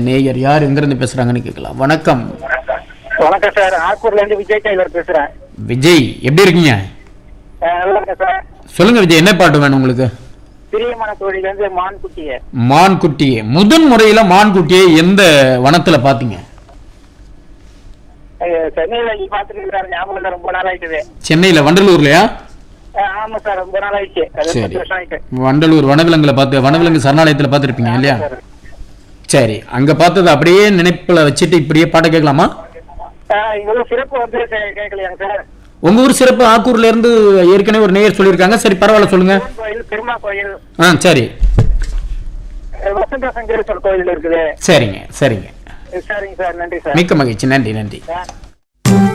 நேயர் யார் எங்கிருந்து பேசுறாங்கன்னு கேட்கலாம் வணக்கம் வணக்கம் சார் ஆக்கூர்ல இருந்து விஜய் டெய்லர் பேசுறேன் விஜய் எப்படி இருக்கீங்க அஹ் நல்லா இருக்கேன் சார் சொல்லுங்க விஜய் என்ன பாட்டு வேணும் உங்களுக்கு பிரியமான தோழில இருந்து மான் குட்டிய மான் குட்டியே முதன் முறையில மான் குட்டியை எந்த வனத்துல பாத்தீங்க அஹ் சென்னையில இங்க பாத்துட்டு இருக்காரு ஞாபகம் இல்ல, ரொம்ப நாள் ஆயிட்டுது சென்னையில வண்டலூர்லயா அஹ் ஆமா சார் ரொம்ப நாள் ஆயிடுச்சு அது சரி பத்து வருஷம் ஆயிட்டு வண்டலூர் வனவிலங்குல பார்த்து வனவிலங்கு சரணாலயத்துல பார்த்துருப்பீங்க இல்லையா சார். சரி அங்க பார்த்தது அப்படியே நினைப்புல வச்சுட்டு இப்படியே பாட்டை கேட்கலாமா அஹ் இவ்வளவு சிறப்பு வந்து கே- கேட்கலையாங்க சார் உங்க ஊர் சிறப்பு ஆக்கூர்ல இருந்து ஏற்கனவே ஒரு நேயர் சொல்லியிருக்காங்க சரி பரவாயில்ல சொல்லுங்க சிவன் கோயில் பெருமா கோயில் ஆ சரி அஹ் வசந்த சங்கரேஸ்வரர் கோயில் இருக்குது சரிங்க சரிங்க சரிங்க சார் நன்றி சார் மிக்க மகிழ்ச்சி நன்றி நன்றி சார்